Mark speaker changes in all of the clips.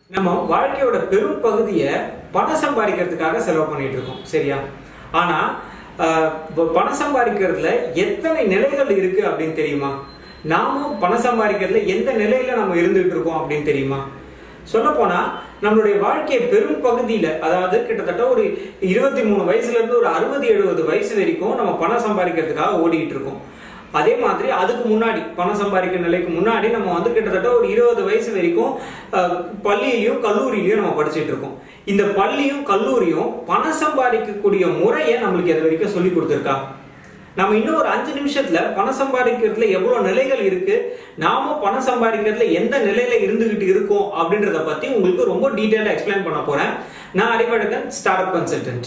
Speaker 1: நம்ம வாழ்க்கையோட பெரும் பகுதியை பணம் சம்பாதிக்கிறதுக்காக செலவு பண்ணிட்டு இருக்கோம் சரியா ஆனா ஆஹ், இப்ப பணம் சம்பாதிக்கிறதுல எத்தனை நிலைகள் இருக்கு அப்படின்னு தெரியுமா நாமும் பணம் சம்பாதிக்கிறதுல எந்த நிலையில நம்ம இருந்துகிட்டு இருக்கோம் அப்படின்னு தெரியுமா சொல்ல போனா நம்மளுடைய வாழ்க்கை பெரும் பகுதியில அதாவது கிட்டத்தட்ட ஒரு இருபத்தி மூணு வயசுல இருந்து ஒரு அறுபது எழுபது வயசு வரைக்கும் நம்ம பணம் சம்பாதிக்கிறதுக்காக ஓடிட்டு இருக்கோம் அதே மாதிரி அதுக்கு முன்னாடி பணம் சம்பாதிக்கிற நிலைக்கு முன்னாடி நம்ம வந்து கிட்டத்தட்ட ஒரு இருபது வயசு வரைக்கும் அஹ், பள்ளியிலயும் கல்லூரியிலயும் நம்ம படிச்சுட்டு இருக்கோம் இந்த பள்ளியும் கல்லூரியும் பணம் சம்பாதிக்கக்கூடிய முறையை நம்மளுக்கு இது வரைக்கும் சொல்லி கொடுத்துருக்கா நம்ம இன்னும் ஒரு அஞ்சு நிமிஷத்துல பணம் சம்பாதிக்கிறதுல எவ்வளவு நிலைகள் இருக்கு நாம பணம் சம்பாதிக்கிறதுல எந்த நிலையில இருந்துகிட்டு இருக்கோம் அப்படின்றத பத்தி உங்களுக்கு ரொம்ப டீட்டெயிலா எக்ஸ்பிளைன் பண்ண போறேன் நான் Arivazhagan startup consultant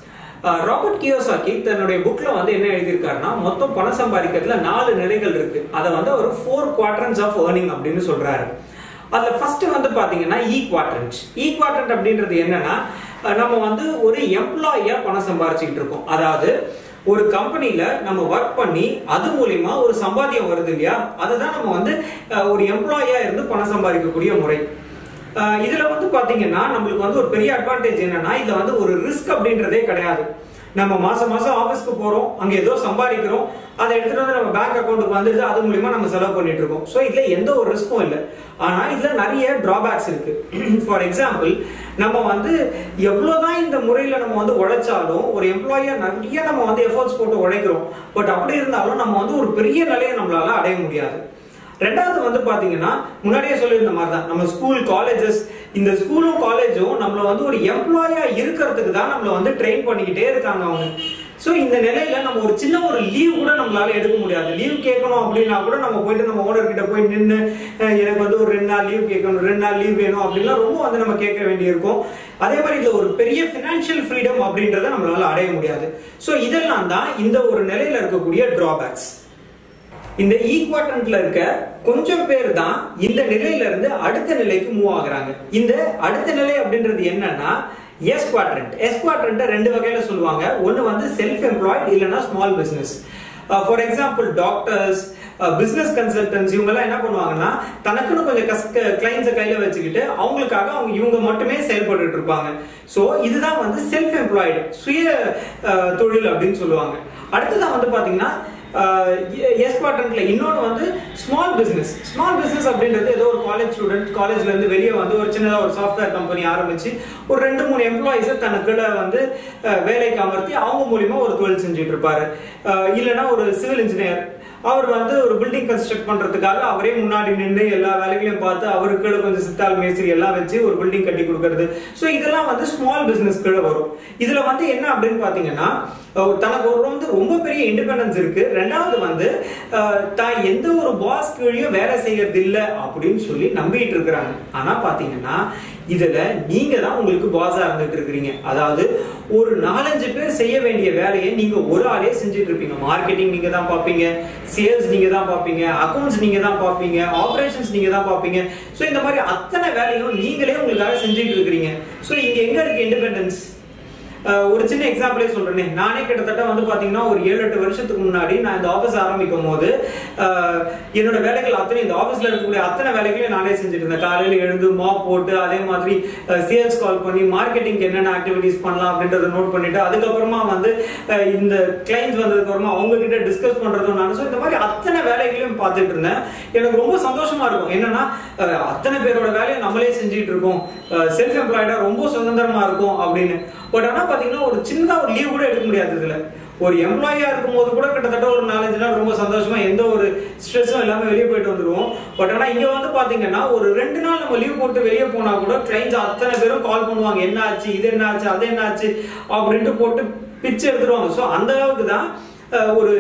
Speaker 1: Robert Kiyosaki தன்னுடைய புக்ல வந்து என்ன எழுதியிருக்காருன்னா மொத்தம் பணம் சம்பாதிக்கிறதுல நாலு நிலைகள் இருக்கு அதை வந்து ஒரு ஃபோர் குவாட்ரன்ஸ் ஆஃப் ஏர்னிங் அப்படின்னு சொல்றாரு அதுல ஃபர்ஸ்ட் வந்து பாத்தீங்கன்னா ஈ குவாட்ரண்ட் ஈ குவாட்ரண்ட் அப்படின்றது என்னன்னா அஹ் நம்ம வந்து ஒரு எம்ப்ளாயியா பணம் சம்பாரிச்சுக்கிட்டு இருக்கோம் அதாவது ஒரு கம்பெனில நம்ம ஒர்க் பண்ணி அது மூலியமா ஒரு சம்பாத்தியம் வருது இல்லையா அதுதான் நம்ம வந்து அஹ், ஒரு எம்ப்ளாயியா இருந்து பணம் சம்பாதிக்கக்கூடிய முறை அஹ், இதுல வந்து பாத்தீங்கன்னா நம்மளுக்கு வந்து ஒரு பெரிய அட்வான்டேஜ் என்னன்னா இதுல வந்து ஒரு ரிஸ்க் அப்படின்றதே கிடையாது நம்ம மாசம் மாசம் ஆபீஸ்க்கு போறோம் அங்க ஏதோ சம்பாதிக்கிறோம் அதை எடுத்துட்டு வந்து நம்ம பேங்க் அக்கௌண்ட்டுக்கு வந்துடுது அது மூலியமா நம்ம செலவு பண்ணிட்டு இருக்கோம் ஸோ இதுல எந்த ஒரு ரிஸ்க்கும் இல்லை ஆனா இதுல நிறைய டிராபேக்ஸ் இருக்கு ஃபார் எக்ஸாம்பிள் நம்ம வந்து எவ்வளவுதான் இந்த முறையில நம்ம வந்து உழைச்சாலும் ஒரு எம்ப்ளாயியா நிறைய நம்ம வந்து எஃபர்ட்ஸ் போட்டு உழைக்கிறோம் பட் அப்படி இருந்தாலும் நம்ம வந்து ஒரு பெரிய நிலையை நம்மளால அடைய முடியாது ரெண்டாவது வந்து பாத்தீங்கன்னா முன்னாடியே சொல்லியிருந்த மாதிரி தான் நம்ம ஸ்கூல் காலேஜஸ் இந்த ஸ்கூலும் காலேஜும் நம்மள வந்து ஒரு எம்ப்ளாயா இருக்கிறதுக்கு தான் நம்மள வந்து ட்ரெயின் பண்ணிக்கிட்டே இருக்காங்க அவங்க ஸோ இந்த நிலையில நம்ம ஒரு சின்ன ஒரு லீவ் கூட நம்மளால எடுக்க முடியாது லீவ் கேட்கணும் அப்படின்னா கூட நம்ம போயிட்டு நம்ம ஓனர் கிட்ட போய் நின்று எனக்கு வந்து ஒரு ரெண்டு நாள் லீவ் கேட்கணும் ரெண்டு நாள் லீவ் வேணும் அப்படின்லாம் ரொம்ப வந்து நம்ம கேட்க வேண்டியிருக்கும் அதே மாதிரி இதுல ஒரு பெரிய ஃபினான்ஷியல் ஃப்ரீடம் அப்படின்றத நம்மளால அடைய முடியாது ஸோ இதெல்லாம் தான் இந்த ஒரு நிலையில இருக்கக்கூடிய டிராபேக்ஸ் இந்த ஈக்வாட்ரண்ட்ல இருக்க கொஞ்சம் பேர் தான் இந்த நிலையில இருந்து அடுத்த நிலைக்கு மூவ் ஆகுறாங்க இந்த அடுத்த நிலை அப்படின்றது என்னன்னா எஸ் குவாட்ரண்ட் எஸ் குவாட்ரண்ட் ரெண்டு வகையில சொல்லுவாங்க ஒன்னு வந்து செல்ஃப் எம்ப்ளாய்ட் இல்லைன்னா small business for example doctors business consultants இவங்க எல்லாம் என்ன பண்ணுவாங்கன்னா தனக்குன்னு கொஞ்சம் கிளைண்ட்ஸை கையில வச்சுக்கிட்டு அவங்களுக்காக அவங்க இவங்க மட்டுமே செயல்பட்டு இருப்பாங்க ஸோ இதுதான் வந்து செல்ஃப் எம்ப்ளாய்டு சுய அஹ், தொழில் அப்படின்னு சொல்லுவாங்க அடுத்ததான் வந்து பாத்தீங்கன்னா எஸ் குவாட்ரண்ட்ல இன்னொன்று வந்து ஸ்மால் பிசினஸ் ஸ்மால் பிசினஸ் அப்படின்றது ஏதோ ஒரு காலேஜ் ஸ்டூடெண்ட் காலேஜ்ல இருந்து வெளியே வந்து ஒரு சின்னதாக ஒரு சாஃப்ட்வேர் கம்பெனி ஆரம்பிச்சு ஒரு ரெண்டு மூணு எம்ப்ளாயிஸை தனக்குள்ள வந்து அஹ், வேலைக்கு அமர்த்தி அவங்க மூலியமா ஒரு தொழில் செஞ்சுட்டு இருப்பாரு அஹ், இல்லைன்னா ஒரு சிவில் இன்ஜினியர் அவர் வந்து ஒரு பில்டிங் கன்ஸ்ட்ரக்ட் பண்றதுக்காக அவரே முன்னாடி நின்று எல்லா வேலைகளையும் பார்த்து அவருக்கு கீழே கொஞ்சம் சித்தால் மேஸ்திரி எல்லாம் வச்சு ஒரு பில்டிங் கட்டி கொடுக்கறது ஸோ இதெல்லாம் வந்து ஸ்மால் பிசினஸ் கீழே வரும் இதுல வந்து என்ன அப்படின்னு பாத்தீங்கன்னா அஹ் தனக்கு ஒரு வந்து ரொம்ப பெரிய இண்டிபெண்டன்ஸ் இருக்கு ரெண்டாவது வந்து அஹ், தான் எந்த ஒரு பாஸ் கீழேயும் வேலை செய்யறது இல்ல அப்படின்னு சொல்லி நம்பிட்டு இருக்கிறாங்க ஆனா பாத்தீங்கன்னா இதுல நீங்க தான் உங்களுக்கு பாஸா இருந்துட்டு இருக்கிறீங்க அதாவது ஒரு நாலஞ்சு பேர் செய்ய வேண்டிய வேலையை நீங்க ஒரு ஆளே செஞ்சுட்டு இருப்பீங்க மார்க்கெட்டிங் நீங்க தான் பாப்பீங்க சேல்ஸ் நீங்க தான் பாப்பீங்க அக்கவுண்ட்ஸ் நீங்க தான் பாப்பீங்க ஆபரேஷன்ஸ் நீங்க தான் பாப்பீங்க சோ இந்த மாதிரி அத்தனை வேலையும் நீங்களே உங்களுக்காக செஞ்சுட்டு இருக்கிறீங்க சோ இங்க எங்க இருக்கு இண்டிபெண்டன்ஸ் அஹ் ஒரு சின்ன எக்ஸாம்பிளே சொல்றேனே நானே கிட்டத்தட்ட வந்து பாத்தீங்கன்னா ஒரு ஏழு எட்டு வருஷத்துக்கு முன்னாடி நான் இந்த ஆபீஸ் ஆரம்பிக்கும் போது அஹ், என்னோட வேலைகள் அத்தனை இந்த ஆபீஸ்ல இருக்கக்கூடிய அத்தனை வேலைகளையும் நானே செஞ்சுட்டு இருந்தேன் காலையில எழுந்து மாப் போட்டு அதே மாதிரி சேல்ஸ் கால் பண்ணி மார்க்கெட்டிங் என்னென்ன ஆக்டிவிட்டிஸ் பண்ணலாம் அப்படின்றத நோட் பண்ணிட்டு அதுக்கப்புறமா வந்து அஹ், இந்த கிளைண்ட்ஸ் வந்ததுக்கு அப்புறமா அவங்க கிட்ட டிஸ்கஸ் பண்றதும் நான் ஸோ இந்த மாதிரி அத்தனை வேலைகளையும் பார்த்துட்டு இருந்தேன் எனக்கு ரொம்ப சந்தோஷமா இருக்கும் என்னன்னா அஹ், அத்தனை பேரோட வேலையை நம்மளே செஞ்சுட்டு இருக்கோம் செல்ஃப் எம்ப்ளாய்டா ரொம்ப சுதந்திரமா இருக்கும் அப்படின்னு பட் ஆனா பாத்தீங்கன்னா ஒரு சின்னதா ஒரு லீவ் கூட எடுக்க முடியாது இதுல ஒரு எம்ப்ளாயியா இருக்கும் போது கூட கிட்டத்தட்ட ஒரு நாலஞ்சு நாள் ரொம்ப சந்தோஷமா எந்த ஒரு ஸ்ட்ரெஸ்ஸும் இல்லாம வெளியே போயிட்டு வந்துருவோம் பட் ஆனா இங்க வந்து பாத்தீங்கன்னா ஒரு ரெண்டு நாள் நம்ம லீவ் போட்டு வெளியே போனா கூட கிளைண்ட்ஸ் அத்தனை பேரும் கால் பண்ணுவாங்க என்ன ஆச்சு இது என்ன ஆச்சு அது என்ன ஆச்சு அப்படின்ட்டு போட்டு பிச்சு எடுத்துருவாங்க ஸோ அந்த அளவுக்கு தான் அஹ், ஒரு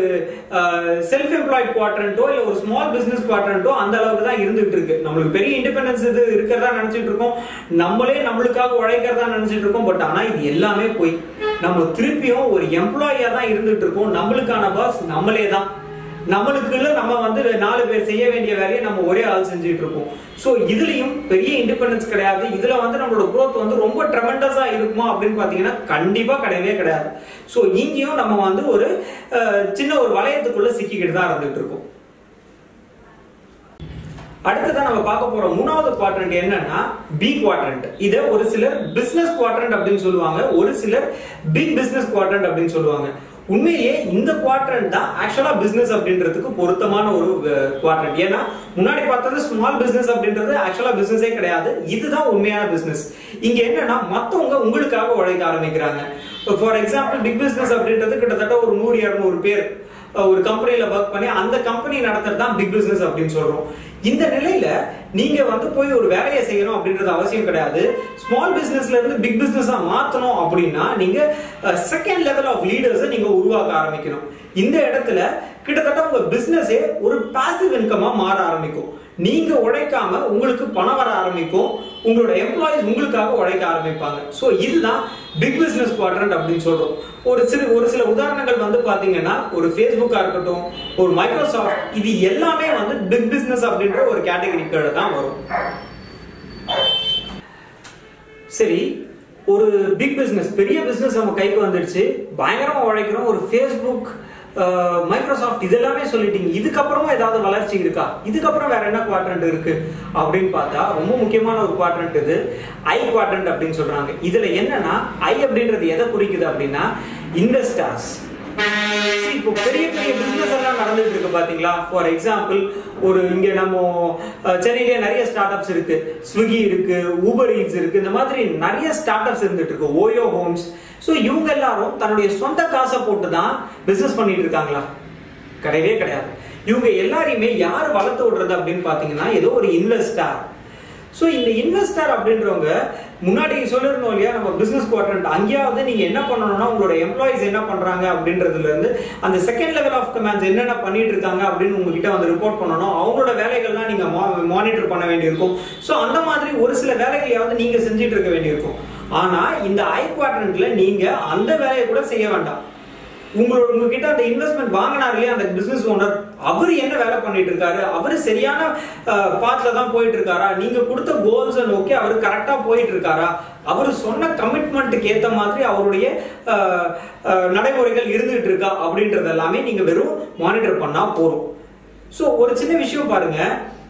Speaker 1: செல்ஃப் எம்ப்ளாய்ட் குவாட்ரண்ட்டோ இல்ல ஒரு ஸ்மால் பிசினஸ் குவாட்ரண்ட்டோ அந்த அளவுக்கு தான் இருந்துட்டு இருக்கு நம்மளுக்கு பெரிய இண்டிபெண்டன்ஸ் இது இருக்கிறதா நினைச்சிட்டு இருக்கோம் நம்மளே நம்மளுக்காக உழைக்கிறதா நினைச்சிட்டு இருக்கோம் பட் ஆனா இது எல்லாமே போய் நம்ம திருப்பியும் ஒரு எம்ப்ளாயியா தான் இருந்துட்டு இருக்கோம் நம்மளுக்கான பாஸ் நம்மளே தான் நம்மளுக்குள்ள நம்ம வந்து நாலு பேர் செய்ய வேண்டிய வேலையை நம்ம ஒரே ஆள் செஞ்சுட்டு இருக்கோம் சோ இதுலயும் பெரிய இண்டிபெண்டன்ஸ் கிடையாது இதுல வந்து நம்மளோட growth வந்து ரொம்ப ட்ரெமெண்டஸா இருக்குமா அப்படின்னு பாத்தீங்கன்னா கண்டிப்பா கிடையவே கிடையாது சோ இங்கேயும் நம்ம வந்து ஒரு அஹ், சின்ன ஒரு வளையத்துக்குள்ள சிக்கிக்கிட்டு தான் இருந்துட்டு இருக்கோம் அடுத்ததான் நம்ம பார்க்க போற மூணாவது குவாட்ரண்ட் என்னன்னா பி குவாட்ரண்ட் இத ஒரு சிலர் பிசினஸ் குவாட்ரண்ட் அப்படின்னு சொல்லுவாங்க ஒரு சிலர் பிக் பிசினஸ் குவாட்ரண்ட் அப்படின்னு சொல்லுவாங்க உண்மையிலேயே இந்த குவாட்ரண்ட் தான் ஆக்சுவலா பிசினஸ் அப்படின்றதுக்கு பொருத்தமான ஒரு குவாட்ரண்ட் ஏன்னா முன்னாடி பார்த்தது ஸ்மால் பிசினஸ் அப்படின்றது ஆக்சுவலா பிசினஸே கிடையாது இதுதான் உண்மையான பிசினஸ் இங்க என்னன்னா மத்தவங்க உங்களுக்காக உழைக்க ஆரம்பிக்கிறாங்க ஃபார் எக்ஸாம்பிள் பிக் பிசினஸ் அப்படின்றது கிட்டத்தட்ட ஒரு நூறு இருநூறு பேர் ஒரு கம்பெனில ஒர்க் பண்ணி அந்த கம்பெனி நடத்துறது தான் பிக் பிசினஸ் அப்படின்னு சொல்றோம் இந்த நிலையில நீங்க வந்து போய் ஒரு வேலையை செய்யணும் அப்படின்றது அவசியம் கிடையாது ஸ்மால் பிசினஸ்ல இருந்து பிக் பிசினஸா மாத்தணும் அப்படின்னா நீங்க செகண்ட் லெவல் ஆஃப் லீடர்ஸை நீங்க உருவாக்க ஆரம்பிக்கணும் இந்த இடத்துல கிட்டத்தட்ட உங்க பிசினஸே ஒரு பாசிவ் இன்கமா மாற ஆரம்பிக்கும் நீங்க உழைக்காம உங்களுக்கு பணம் வர ஆரம்பிக்கும் உங்களோட எம்ப்ளாயிஸ் உங்களுக்காக உழைக்க ஆரம்பிப்பாங்க ஸோ இதுதான் பிக் பிசினஸ் குவாட்ரண்ட் அப்படின்னு சொல்றோம் ஒரு சில ஒரு சில உதாரணங்கள் வந்து பாத்தீங்கன்னா ஒரு ஃபேஸ்புக்கா இருக்கட்டும் ஒரு மைக்ரோசாஃப்ட் இது எல்லாமே வந்து பிக் பிசினஸ் அப்படின்ற ஒரு கேட்டகரி கீழே தான் வரும் சரி ஒரு பிக் பிசினஸ் பெரிய பிசினஸ் நம்ம கைக்கு வந்துடுச்சு பயங்கரமா உழைக்கிறோம் ஒரு ஃபேஸ்புக் மைக்ரோசாஃப்ட் இதெல்லாமே சொல்லிட்டீங்க இதுக்கப்புறமா ஏதாவது வளர்ச்சி இருக்கா இதுக்கப்புறம் வேற என்ன குவாட்ரண்ட் இருக்கு அப்படின்னு பார்த்தா ரொம்ப முக்கியமான ஒரு குவாட்ரண்ட் இது ஐ குவாட்ரண்ட் அப்படின்னு சொல்றாங்க இதுல என்னன்னா ஐ அப்படின்றது எதை குறிக்குது அப்படின்னா இன்வெஸ்டர்ஸ் இப்போ பெரிய பெரிய பிசினஸ் எல்லாம் நடந்துட்டு இருக்கு பாத்தீங்களா ஃபார் எக்ஸாம்பிள் ஒரு இங்க நம்ம சென்னையிலேயே நிறைய ஸ்டார்ட் அப்ஸ் இருக்கு ஸ்விக்கி இருக்கு ஊபர் ஈட்ஸ் இருக்கு இந்த மாதிரி நிறைய ஸ்டார்ட் அப்ஸ் இருந்துட்டு இருக்கு ஓயோ ஹோம்ஸ் ஸோ இவங்க எல்லாரும் தன்னுடைய சொந்த காசை போட்டு தான் பிசினஸ் பண்ணிட்டு இருக்காங்களா கிடையவே கிடையாது இவங்க எல்லாரையுமே யார் வளர்த்து விடுறது அப்படின்னு பாத்தீங்கன்னா ஏதோ ஒரு இன்வெஸ்டார் ஸோ இந்த இன்வெஸ்டர் அப்படின்றவங்க முன்னாடி சொல்லிருந்தோம் இல்லையா நம்ம பிசினஸ் குவாட்ரண்ட் அங்கேயாவது நீங்க என்ன பண்ணணும்னா உங்களோட எம்ப்ளாயிஸ் என்ன பண்றாங்க அப்படின்றதுல இருந்து அந்த செகண்ட் லெவல் ஆஃப் கமாண்ட்ஸ் என்னென்ன பண்ணிட்டு இருக்காங்க அப்படின்னு உங்ககிட்ட வந்து ரிப்போர்ட் பண்ணணும் அவங்களோட வேலைகள்லாம் நீங்க மானிட்டர் பண்ண வேண்டியிருக்கும் ஸோ அந்த மாதிரி ஒரு சில வேலைகளையாவது நீங்க செஞ்சுட்டு இருக்க வேண்டியிருக்கும் ஆனா இந்த ஐ குவாட்ரண்ட்ல நீங்க அந்த வேலையை கூட செய்ய வேண்டாம் உங்களோட உங்ககிட்ட அந்த இன்வெஸ்ட்மெண்ட் வாங்கினார் இல்லையா அந்த பிசினஸ் ஓனர் அவர் என்ன வேலை பண்ணிட்டு இருக்காரு அவர் சரியான பாத்துல தான் போயிட்டு இருக்காரா நீங்க கொடுத்த கோல்ஸை நோக்கி அவர் கரெக்டா போயிட்டு இருக்காரா அவர் சொன்ன கமிட்மெண்ட்டுக்கு ஏத்த மாதிரி அவருடைய நடைமுறைகள் இருந்துகிட்டு இருக்கா அப்படின்றது எல்லாமே நீங்க வெறும் மானிட்டர் பண்ணா போறோம் ஸோ ஒரு சின்ன விஷயம் பாருங்க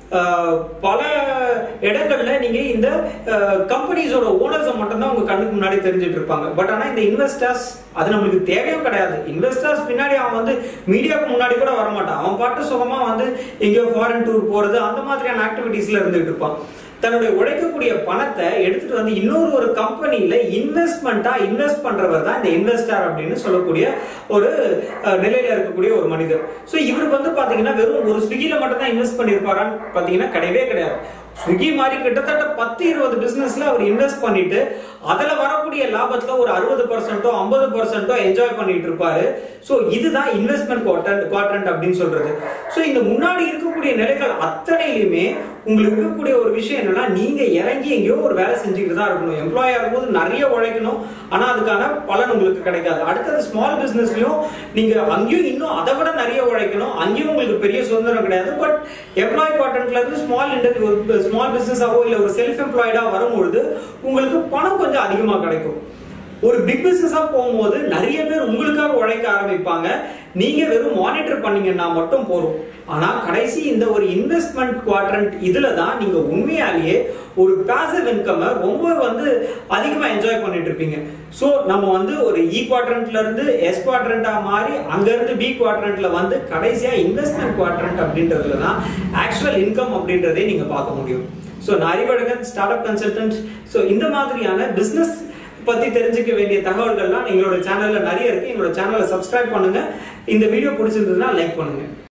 Speaker 1: பல இடங்கள்ல நீங்க இந்த கம்பெனிஸோட ஓனர்ஸை மட்டும்தான் உங்க கண்ணுக்கு முன்னாடி தெரிஞ்சுட்டு இருப்பாங்க பட் ஆனா இந்த இன்வெஸ்டர்ஸ் அது நம்மளுக்கு தேவையும் கிடையாது இன்வெஸ்டர்ஸ் பின்னாடி அவன் வந்து மீடியாவுக்கு முன்னாடி கூட வரமாட்டான் அவன் பாட்டு சுகமா வந்து எங்கேயோ ஃபாரின் டூர் போறது அந்த மாதிரியான ஆக்டிவிட்டீஸ்ல இருந்துட்டு இருப்பான் தன்னுடைய உழைக்கக்கூடிய பணத்தை எடுத்துட்டு வந்து இன்னொரு ஒரு கம்பெனியில இன்வெஸ்ட்மெண்ட்டா இன்வெஸ்ட் பண்றவர் தான் இந்த இன்வெஸ்டர் அப்படின்னு சொல்லக்கூடிய ஒரு நிலையில இருக்கக்கூடிய ஒரு மனிதர் ஸோ இவர் வந்து பாத்தீங்கன்னா வெறும் ஒரு ஸ்விக்கில மட்டும் தான் இன்வெஸ்ட் பண்ணிருப்பாரான்னு பாத்தீங்கன்னா கிடையவே கிடையாது ஸ்விக்கி மாதிரி கிட்டத்தட்ட பத்து இருபது பிசினஸ்ல அவர் இன்வெஸ்ட் பண்ணிட்டு அதுல வரக்கூடிய லாபத்துல ஒரு அறுபது பர்சன்டோ ஐம்பது பர்சன்டோ என்ஜாய் பண்ணிட்டு இருப்பாரு ஸோ இதுதான் இன்வெஸ்ட்மெண்ட் குவாட்ரண்ட் குவாட்ரண்ட் அப்படின்னு சொல்றது ஸோ இந்த முன்னாடி இருக்கக்கூடிய நிலைகள் அத்தனையிலுமே உங்களுக்கு இருக்கக்கூடிய ஒரு விஷயம் என்னன்னா நீங்க இறங்கி எங்கேயோ ஒரு வேலை செஞ்சுக்கிட்டு தான் இருக்கணும் எம்ப்ளாயா இருக்கும்போது நிறைய உழைக்கணும் ஆனா அதுக்கான பலன் உங்களுக்கு கிடைக்காது அடுத்தது ஸ்மால் பிசினஸ்லயும் நீங்க அங்கேயும் இன்னும் அதை விட நிறைய உழைக்கணும் அங்கேயும் உங்களுக்கு பெரிய சுதந்திரம் கிடையாது பட் எம்ப்ளாய் குவாட்ரண்ட்ல இருந்து ஸ்மால் இண்டஸ்ட்ரி ஸ்மால் பிசினஸாவோ இல்ல ஒரு செல்ஃப் எம்ப்ளாய்டா வரும்பொழுது உங்களுக்கு பணம் கொஞ்சம் அதிகமா கிடைக்கும் ஒரு பிக் பிசினஸா போகும்போது நிறைய பேர் உங்களுக்காக உழைக்க ஆரம்பிப்பாங்க நீங்க வெறும் மானிட்டர் பண்ணீங்கன்னா மட்டும் போதும் ஆனா கடைசி இந்த ஒரு இன்வெஸ்ட்மெண்ட் குவாட்ரண்ட் இதுல தான் நீங்க உண்மையாலேயே ஒரு பாசிவ் இன்கம் ரொம்ப வந்து அதிகமா என்ஜாய் பண்ணிட்டு இருப்பீங்க ஸோ நம்ம வந்து ஒரு இ குவாட்ரண்ட்ல இருந்து எஸ் குவாட்ரண்டா மாறி அங்க இருந்து பி குவாட்ரண்ட்ல வந்து கடைசியா இன்வெஸ்ட்மெண்ட் குவாட்ரண்ட் அப்படின்றதுல தான் ஆக்சுவல் இன்கம் அப்படின்றதே நீங்க பார்க்க முடியும் ஸோ நான் Arivazhagan startup consultant so இந்த மாதிரியான பிசினஸ் பத்தி தெரிஞ்சுக்க வேண்டிய தகவல்கள்லாம் எங்களோட சேனல்ல நிறைய இருக்கு எங்களோட சேனலை சப்ஸ்கிரைப் பண்ணுங்க இந்த வீடியோ பிடிச்சிருந்ததுன்னா லைக் பண்ணுங்க